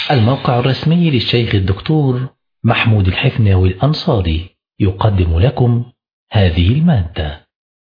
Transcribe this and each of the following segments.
الموقع الرسمي للشيخ الدكتور محمود الحفناوي الأنصاري يقدم لكم هذه المادة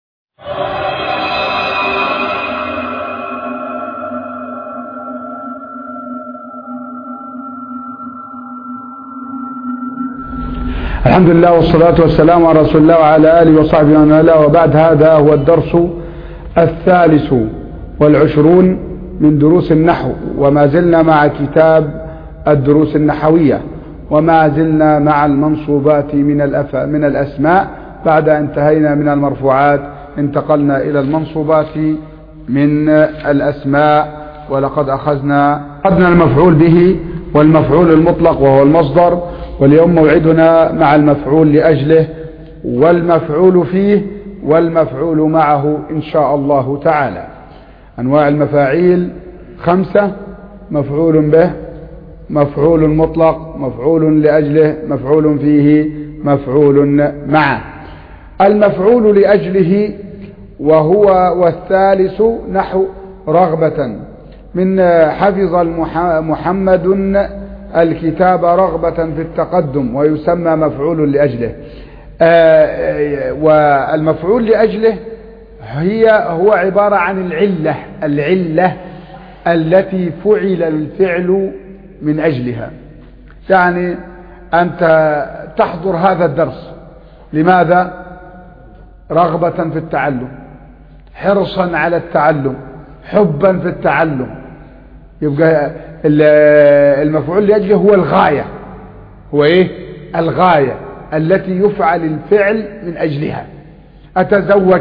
الحمد لله والصلاة والسلام على رسول الله وعلى آله وصحبه ومن والاه وبعد هذا هو الدرس الثالث والعشرون من دروس النحو وما زلنا مع كتاب الدروس النحوية وما زلنا مع المنصوبات من الأف... من الأسماء بعد انتهينا من المرفوعات انتقلنا إلى المنصوبات من الأسماء ولقد أخذنا أخذنا المفعول به والمفعول المطلق وهو المصدر واليوم موعدنا مع المفعول لأجله والمفعول فيه والمفعول معه إن شاء الله تعالى أنواع المفاعيل خمسة مفعول به مفعول مطلق مفعول لأجله مفعول فيه مفعول معه المفعول لأجله وهو والثالث نحو رغبة من حفظ محمد الكتاب رغبة في التقدم ويسمى مفعول لأجله والمفعول لأجله هي هو عبارة عن العلة العلة التي فعل الفعل من أجلها يعني أنت تحضر هذا الدرس لماذا رغبة في التعلم حرصا على التعلم حبا في التعلم يبقى المفعول لأجله هو الغاية هو ايه الغاية التي يفعل الفعل من أجلها أتزوج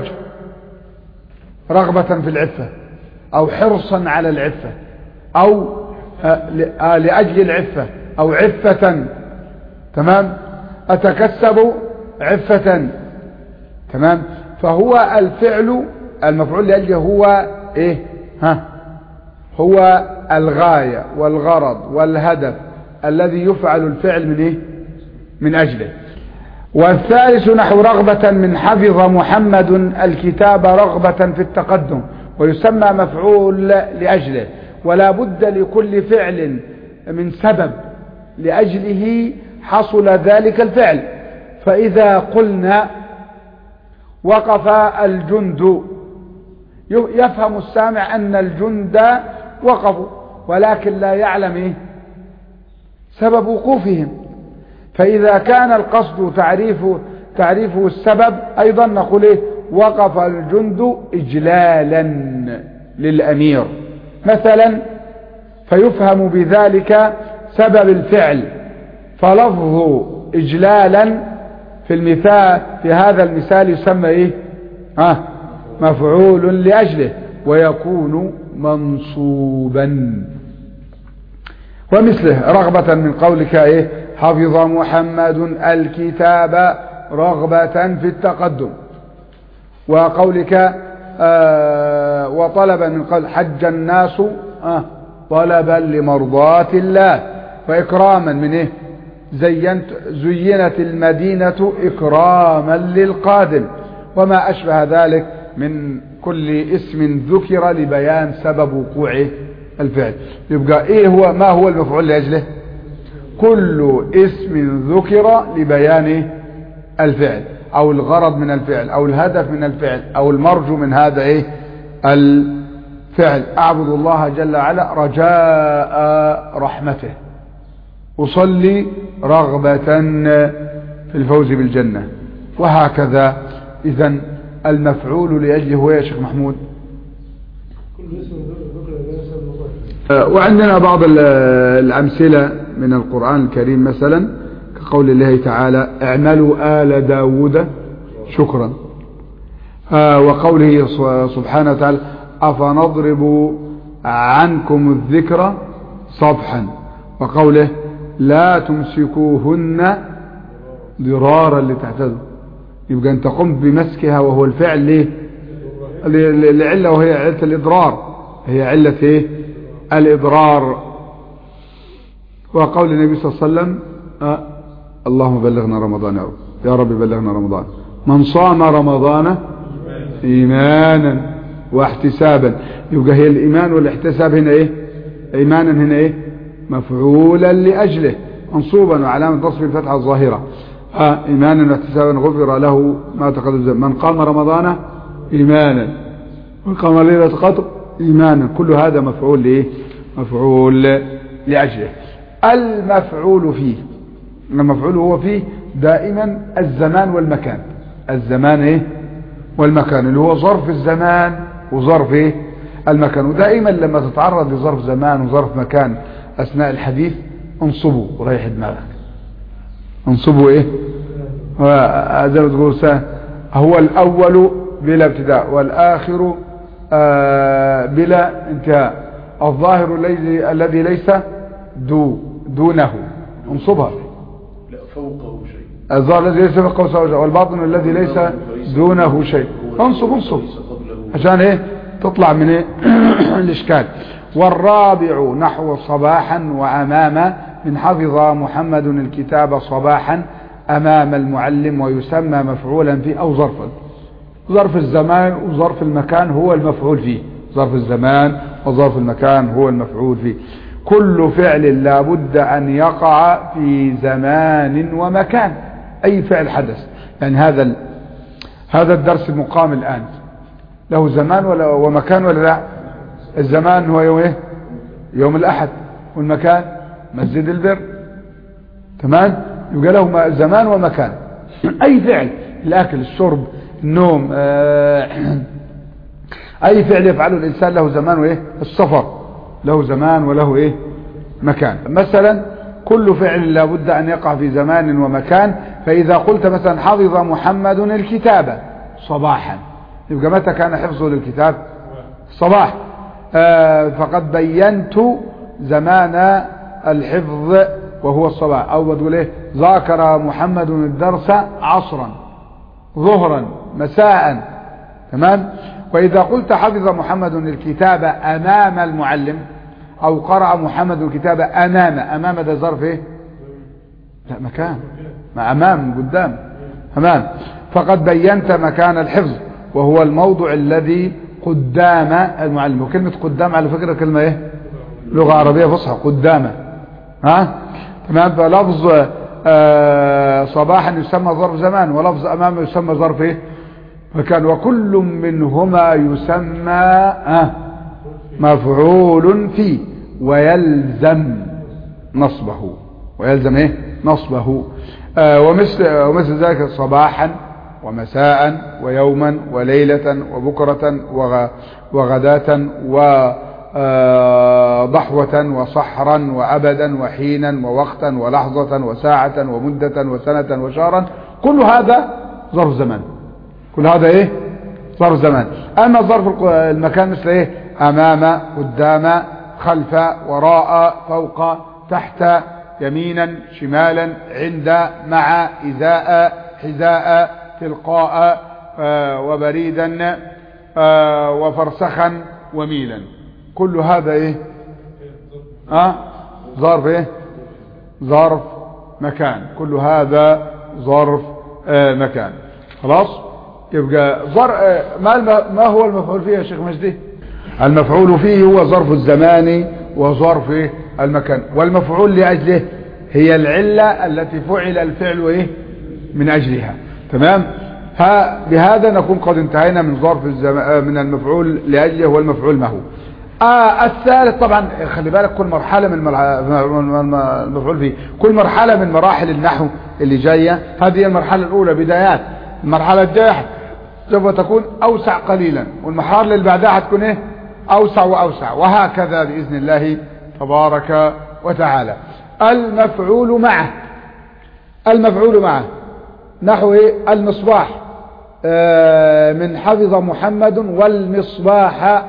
رغبة في العفة أو حرصا على العفة أو لأجل العفة أو عفة تمام أتكسب عفة تمام فهو الفعل المفعول لأجله هو إيه ها هو الغاية والغرض والهدف الذي يفعل الفعل من إيه من أجله والثالث نحو رغبة من حفظ محمد الكتاب رغبة في التقدم ويسمى مفعول لأجله ولا بد لكل فعل من سبب لأجله حصل ذلك الفعل فإذا قلنا وقف الجند يفهم السامع أن الجند وقفوا ولكن لا يعلم إيه سبب وقوفهم فإذا كان القصد تعريف تعريفه السبب أيضا نقول إيه وقف الجند إجلالا للأمير مثلا فيفهم بذلك سبب الفعل فلفظ إجلالا في المثال في هذا المثال يسمى إيه آه مفعول لأجله ويكون منصوبا ومثله رغبة من قولك إيه حفظ محمد الكتاب رغبة في التقدم وقولك آه وطلب من قول حج الناس آه طلبا لمرضاة الله وإكراما من إيه زينت زينت المدينة إكراما للقادم وما أشبه ذلك من كل اسم ذكر لبيان سبب وقوع الفعل يبقى ايه هو ما هو المفعول لاجله كل اسم ذكر لبيان الفعل او الغرض من الفعل او الهدف من الفعل او المرجو من هذا ايه الفعل اعبد الله جل وعلا رجاء رحمته اصلي رغبة في الفوز بالجنة وهكذا اذا المفعول لأجله هو يا شيخ محمود وعندنا بعض الأمثلة من القرآن الكريم مثلا كقول الله تعالى اعملوا آل داود شكرا وقوله سبحانه وتعالى أفنضرب عنكم الذكر صفحا وقوله لا تمسكوهن ضرارا لتعتدوا يبقى انت قمت بمسكها وهو الفعل ليه لعلة وهي علة الإضرار هي علة ايه الإضرار وقول النبي صلى الله عليه وسلم آه اللهم بلغنا رمضان يا رب يا رب بلغنا رمضان من صام رمضان إيمانا واحتسابا يبقى هي الإيمان والاحتساب هنا إيه إيمانا هنا إيه مفعولا لأجله منصوبا وعلامة نصب الفتحة الظاهرة آه إيمانا واحتسابا غفر له ما تقدم من قام رمضان إيمانا من قام ليلة قدر إيمانا كل هذا مفعول لإيه مفعول لأجله المفعول فيه المفعول هو فيه دائما الزمان والمكان الزمان ايه والمكان اللي هو ظرف الزمان وظرف ايه المكان ودائما لما تتعرض لظرف زمان وظرف مكان اثناء الحديث انصبوا وريح دماغك انصبوا ايه زي ما تقول هو الاول بلا ابتداء والاخر آه بلا انتهاء الظاهر الذي ليس دو دونه انصبها لا فوقه شيء الظاهر الذي ليس فوقه شيء والباطن الذي ليس دونه شيء انصب انصب عشان ايه تطلع من ايه الاشكال والرابع نحو صباحا وامام من حفظ محمد الكتاب صباحا امام المعلم ويسمى مفعولا فيه او ظرفا ظرف الزمان وظرف المكان هو المفعول فيه ظرف الزمان وظرف المكان هو المفعول فيه كل فعل لا بد أن يقع في زمان ومكان أي فعل حدث يعني هذا ال... هذا الدرس المقام الآن له زمان ولا ومكان ولا لا الزمان هو يوم ايه يوم الأحد والمكان مسجد البر تمام يبقى له زمان ومكان أي فعل الأكل الشرب النوم آه أي فعل يفعله الإنسان له زمان وإيه السفر له زمان وله إيه مكان مثلا كل فعل لابد أن يقع في زمان ومكان فإذا قلت مثلا حفظ محمد الكتاب صباحا يبقى متى كان حفظه للكتاب صباح آه فقد بينت زمان الحفظ وهو الصباح أو بتقول إيه ذاكر محمد الدرس عصرا ظهرا مساء تمام وإذا قلت حفظ محمد الكتاب أمام المعلم أو قرأ محمد الكتاب أمام أمام ده ظرف إيه لا مكان ما أمام قدام أمام فقد بينت مكان الحفظ وهو الموضع الذي قدام المعلم وكلمة قدام على فكرة كلمة إيه لغة عربية فصحى قدامه ها تمام فلفظ آه صباحا يسمى ظرف زمان ولفظ أمام يسمى ظرف إيه فكان وكل منهما يسمى آه مفعول فيه ويلزم نصبه ويلزم ايه نصبه آه ومثل, ومثل ذلك صباحا ومساء ويوما وليلة وبكرة وغداة وضحوة وصحرا وأبدا وحينا ووقتا ولحظة وساعة ومدة وسنة وشهرا كل هذا ظرف زمان كل هذا ايه ظرف زمان اما ظرف المكان مثل ايه امام قدام خلف وراء فوق تحت يمينا شمالا عند مع ازاء حذاء تلقاء آه وبريدا آه وفرسخا وميلا كل هذا ايه اه ظرف ايه ظرف مكان كل هذا ظرف آه مكان خلاص يبقى ظر... ما, الم... ما هو المفعول فيه يا شيخ مجدي المفعول فيه هو ظرف الزمان وظرف المكان والمفعول لأجله هي العلة التي فعل الفعل إيه من أجلها تمام ها بهذا نكون قد انتهينا من ظرف الزم... من المفعول لأجله والمفعول ما هو آه الثالث طبعا خلي بالك كل مرحلة من المفعول فيه كل مرحلة من مراحل النحو اللي جاية هذه المرحلة الأولى بدايات المرحلة الجاية سوف تكون أوسع قليلا والمرحلة اللي بعدها هتكون إيه أوسع وأوسع وهكذا بإذن الله تبارك وتعالى المفعول معه المفعول معه نحو إيه المصباح آه من حفظ محمد والمصباح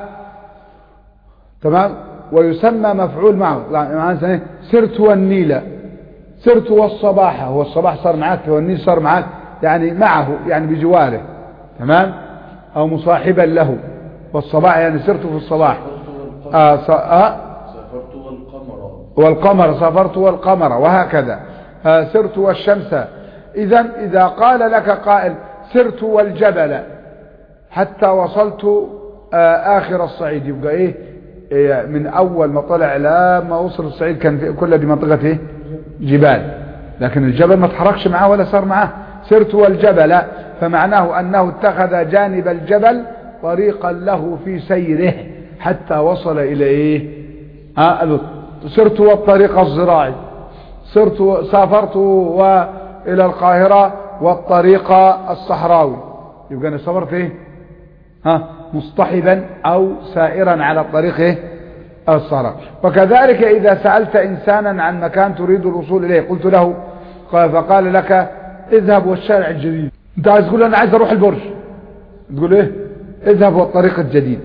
تمام ويسمى مفعول معه يعني سرت والنيل سرت والصباح هو الصباح صار معك والنيل صار معك يعني معه يعني بجواره تمام او مصاحبا له والصباح يعني سرت في الصباح آه ص... آه سافرت والقمر والقمر سافرت والقمر وهكذا آه سرت والشمس اذا اذا قال لك قائل سرت والجبل حتى وصلت آه اخر الصعيد يبقى ايه إيه، من اول ما طلع لما وصل الصعيد كان في كل دي منطقة ايه جبال لكن الجبل ما تحركش معاه ولا صار معاه سرت والجبل فمعناه انه اتخذ جانب الجبل طريقا له في سيره حتى وصل الى ايه ها سرت والطريق الزراعي سرت سافرت والى القاهرة والطريق الصحراوي يبقى انا سافرت ايه ها مصطحبا او سائرا على الطريق ايه الصحراء وكذلك اذا سألت انسانا عن مكان تريد الوصول اليه قلت له قال فقال لك اذهب والشارع الجديد انت عايز تقول انا عايز اروح البرج تقول ايه اذهب والطريق الجديد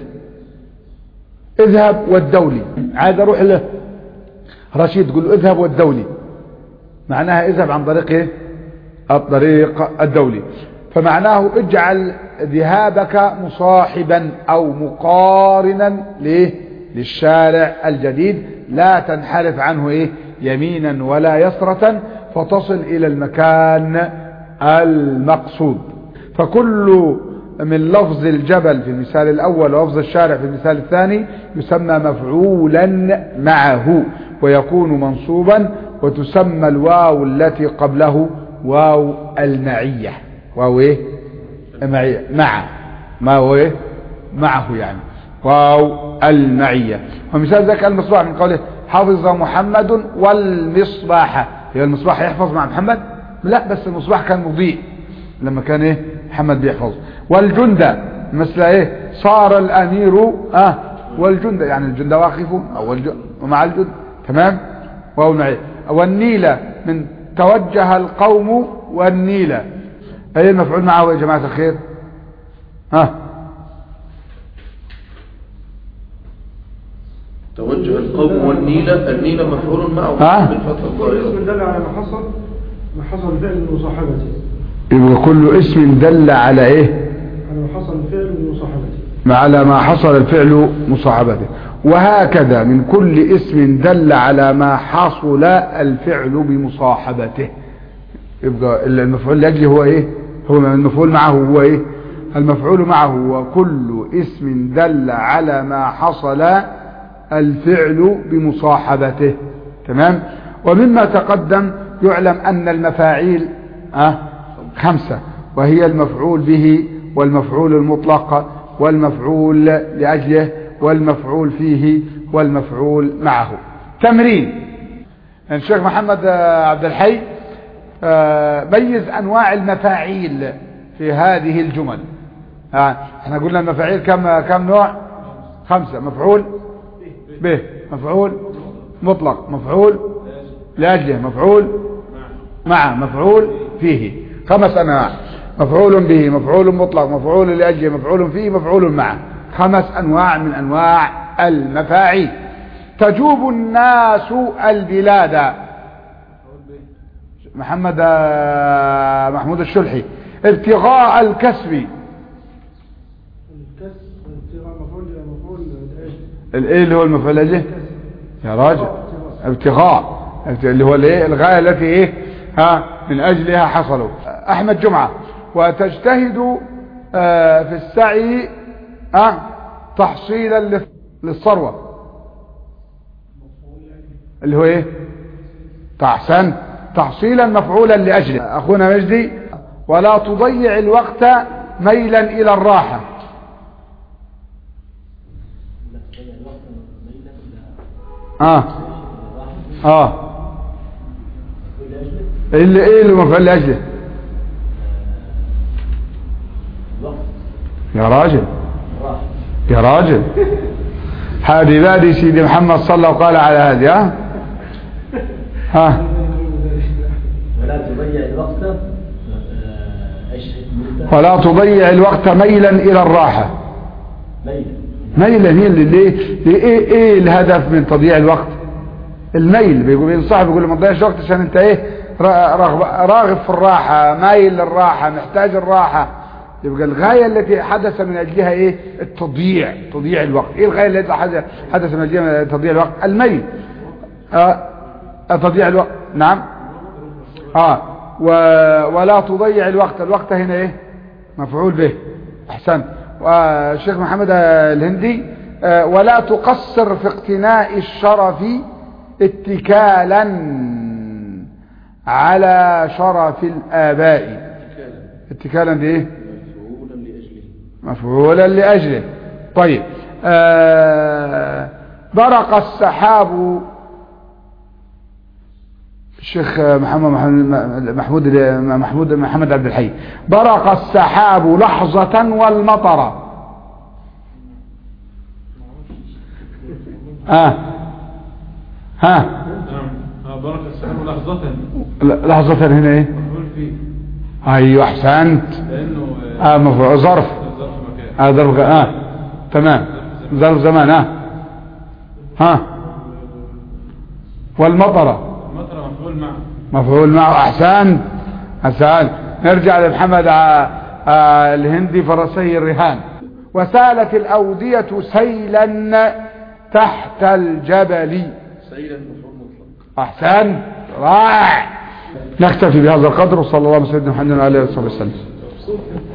اذهب والدولي عايز اروح له رشيد تقول له اذهب والدولي معناها اذهب عن طريق ايه الطريق الدولي فمعناه اجعل ذهابك مصاحبا او مقارنا ليه للشارع الجديد لا تنحرف عنه ايه يمينا ولا يسرة فتصل الى المكان المقصود فكل من لفظ الجبل في المثال الاول ولفظ الشارع في المثال الثاني يسمى مفعولا معه ويكون منصوبا وتسمى الواو التي قبله واو المعية واو ايه معية مع ما هو ايه معه يعني واو المعية ومثال ذلك المصباح من قوله حفظ محمد والمصباح هي المصباح يحفظ مع محمد لا بس المصباح كان مضيء لما كان ايه محمد بيحفظ والجند مثل ايه صار الامير اه والجند يعني الجند واقفون او الجند ومع الجند تمام واو المعية والنيلة من توجه القوم والنيلة اي المفعول معه يا جماعة الخير ها توجه القوم والنيلة النيلة مفعول معه ها؟ بالفتح كل الظاهرة اسم دل على ما حصل ما حصل فعل من مصاحبته يبقى كل اسم دل على ايه على ما حصل الفعل من مصاحبته على ما حصل الفعل مصاحبته وهكذا من كل اسم دل على ما حصل الفعل بمصاحبته يبقى المفعول لاجله هو ايه هو المفعول معه هو ايه المفعول معه هو كل اسم دل على ما حصل الفعل بمصاحبته تمام ومما تقدم يعلم ان المفاعيل أه خمسة وهي المفعول به والمفعول المطلق والمفعول لأجله والمفعول فيه والمفعول معه تمرين الشيخ محمد آه، عبد الحي آه، ميز انواع المفاعيل في هذه الجمل آه، احنا قلنا المفاعيل كم كم نوع خمسة مفعول به مفعول مطلق مفعول لأجله مفعول مع مفعول فيه خمس انواع مفعول به مفعول مطلق مفعول لأجله مفعول فيه مفعول معه خمس انواع من انواع المفاعيل تجوب الناس البلاد محمد آه، محمود الشلحي ابتغاء الكسب الكسر ابتغاء مفعول مفعول لأجل الايه اللي هو المفعول لاجله يا راجل ابتغاء اللي هو الايه الغايه التي ايه ها من اجلها حصلوا احمد جمعه وتجتهد آه، في السعي آه، تحصيلا لل- للثروه اللي هو ايه تحسن تحصيلا مفعولا لاجله اخونا مجدي ولا تضيع الوقت ميلا الى الراحه اه اه اللي ايه اللي مفعول لاجله يا راجل يا راجل هذه بادي سيدي محمد صلى وقال على هذه ها ها ولا تضيع الوقت آه، ايش مدة؟ ولا تضيع الوقت ميلا الى الراحة ليلة ميلا هي اللي ليه ايه ايه الهدف من تضييع الوقت الميل بيقول بينصح بيقول ما تضيعش وقت عشان انت ايه را- راغب, راغب في الراحة مايل للراحة محتاج الراحة يبقى الغاية التي حدث من اجلها ايه التضييع تضييع الوقت ايه الغاية التي حدث حدث من اجلها تضييع الوقت الميل آه آه، تضييع الوقت نعم اه و... ولا تضيع الوقت الوقت هنا ايه مفعول به احسن والشيخ محمد الهندي آه، ولا تقصر في اقتناء الشرف اتكالا على شرف الآباء اتكالا دي ايه مفعولا لأجله مفعولا لأجله طيب آه برق السحاب الشيخ محمد محمود محمود محمد عبد الحي برق السحاب لحظة والمطر ها ها نعم آه، بارك السلام لحظة لحظة هنا ايه مفعول فيه ايوه احسنت لأنه اه مفعول ظرف ظرف مكان اه ظرف اه تمام ظرف زمان اه ها والمطره المطر مفعول معه مفعول معه احسنت احسنت نرجع لمحمد ع- آه، الهندي فرسي الرهان وسالت الاودية سيلا تحت الجبل سيلا مفعول مطلق احسنت رائع نكتفي بهذا القدر وصلى الله على سيدنا محمد وعلى اله وصحبه وسلم